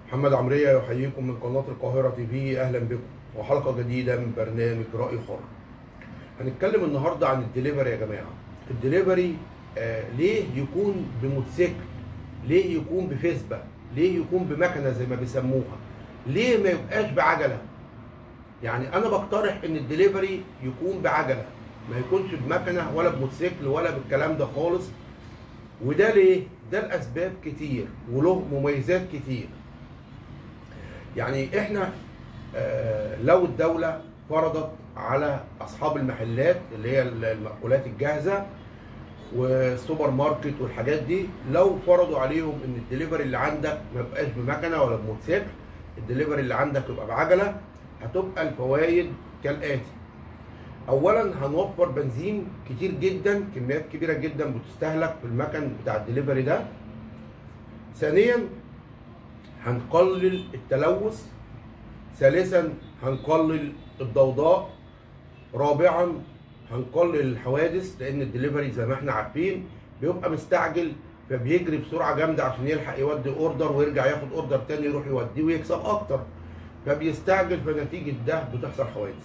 محمد عمرية يحييكم من قناة القاهرة تي في أهلا بكم وحلقة جديدة من برنامج رأي حر هنتكلم النهاردة عن الدليفري يا جماعة الدليفري آه ليه يكون بموتوسيكل ليه يكون بفيسبا ليه يكون بمكنة زي ما بيسموها ليه ما يبقاش بعجلة يعني أنا بقترح إن الدليفري يكون بعجلة ما يكونش بمكنة ولا بموتوسيكل ولا بالكلام ده خالص وده ليه؟ ده الأسباب كتير وله مميزات كتير يعني احنا آه، لو الدولة فرضت على أصحاب المحلات اللي هي المأكولات الجاهزة والسوبر ماركت والحاجات دي لو فرضوا عليهم ان الدليفري اللي عندك ما يبقاش بمكنه ولا بموتوسيكل الدليفري اللي عندك يبقى بعجله هتبقى الفوائد كالاتي اولا هنوفر بنزين كتير جدا كميات كبيره جدا بتستهلك في المكن بتاع الدليفري ده ثانيا هنقلل التلوث ثالثا هنقلل الضوضاء رابعا هنقلل الحوادث لان الدليفري زي ما احنا عارفين بيبقى مستعجل فبيجري بسرعه جامده عشان يلحق يودي اوردر ويرجع ياخد اوردر تاني يروح يوديه ويكسب اكتر فبيستعجل فنتيجه ده بتحصل حوادث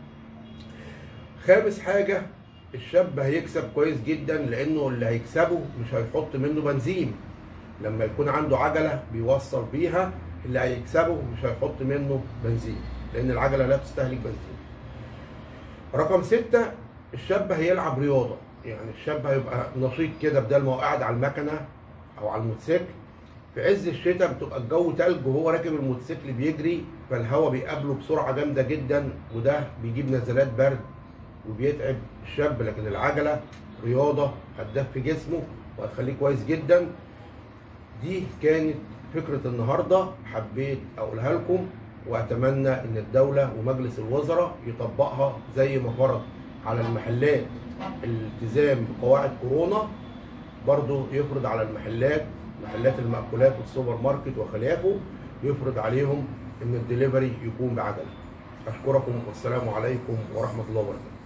خامس حاجه الشاب هيكسب كويس جدا لانه اللي هيكسبه مش هيحط منه بنزين لما يكون عنده عجله بيوصل بيها اللي هيكسبه مش هيحط منه بنزين لان العجله لا تستهلك بنزين رقم ستة الشاب هيلعب رياضة يعني الشاب هيبقى نشيط كده بدل ما هو قاعد على المكنة أو على الموتوسيكل في عز الشتاء بتبقى الجو تلج وهو راكب الموتوسيكل بيجري فالهواء بيقابله بسرعة جامدة جدا وده بيجيب نزلات برد وبيتعب الشاب لكن العجلة رياضة هتدفي جسمه وهتخليه كويس جدا دي كانت فكرة النهاردة حبيت أقولها لكم وأتمنى إن الدولة ومجلس الوزراء يطبقها زي ما فرض على المحلات الالتزام بقواعد كورونا برضو يفرض على المحلات محلات المأكولات والسوبر ماركت وخلافه يفرض عليهم إن الدليفري يكون بعجلة أشكركم والسلام عليكم ورحمة الله وبركاته